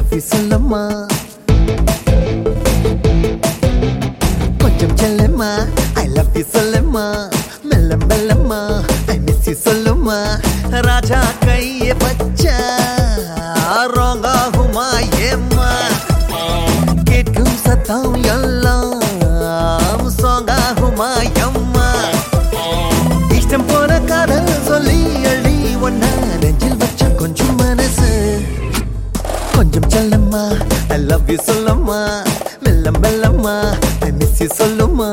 love you சொல்லம்மா கொஞ்சம் செல்லம்மா I love you சொல்லம்மா மெல்ல மெல்லம்மா ஐ மிஸ் யூ சொல்லுமா ராஜா கைய பச்சா ராங் ஆகுமா ஏம்மா கேட்கும் சத்தம் எல்லாம் சாங் ஆகுமா எம்மா இஷ்டம் போன காதல் சொல்லி அழி ஒன்னா நெஞ்சில் வச்ச கொஞ்சம் மனசு கொஞ்சம் செல்லம்மா ஐ லவ் யூ சொல்லம்மா மெல்ல மெல்லம்மா ஐ மிஸ் யூ சொல்லுமா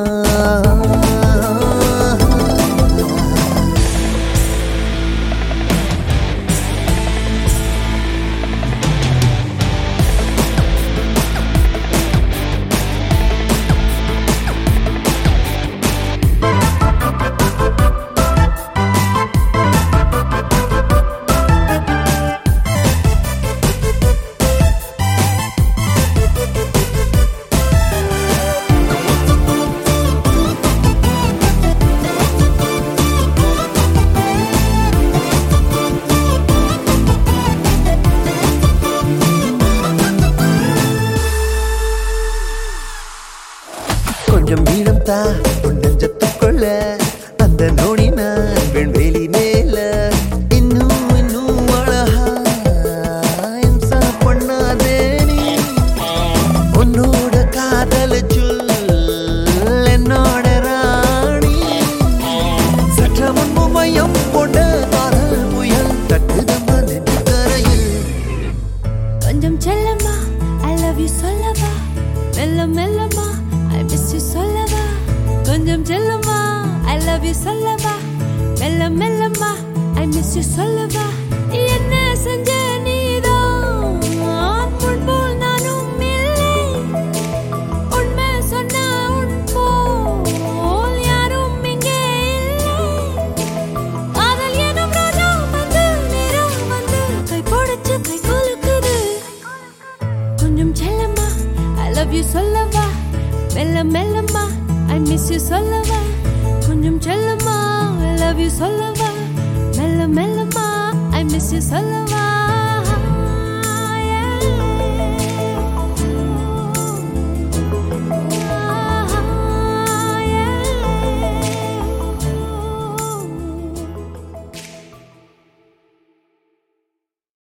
கொஞ்சம் வீடம் தா உன் நெஞ்சத்துக்குள்ள அந்த நோடி நான் வெண்வெளி மேல இன்னும் இன்னும் அழகா இம்சா பண்ணாதே நீ உன்னோட காதல சொல் என்னோட ராணி சற்ற முன்பு மையம் கொண்ட காதல் புயல் தட்டுதம்மா நெஞ்சு கரையில் கொஞ்சம் செல்லம்மா ஐ லவ் யூ சொல்லவா மெல்ல மெல்லம்மா ஐ மிஸ் யூ சொல்லவா கொஞ்சம் செல்லம்மா ஐ லவ் யூ சொல்லவா மெல்ல மெல்லம்மா ஐ மிஸ் யூ சொல்லவா என்ன செஞ்ச நீதான் முன்போல் நானும் இல்லை உண்மை சொன்ன உன் போல் யாரும் இங்கே இல்லை காதல் எனும் ராஜா வந்து நேரம் வந்து கை போடுச்சு கை குலுக்குது கொஞ்சம் செல்லம்மா ஐ லவ் யூ சொல்லவா மெல்ல மெல்லம்மா ஐ மிஸ் யூ சொல்லவா கொஞ்சம் செல்லம்மா ஐ லவ் யூ சொல்லவா மெல்ல மெல்லம்மா ஐ மிஸ் யூ சொல்லவா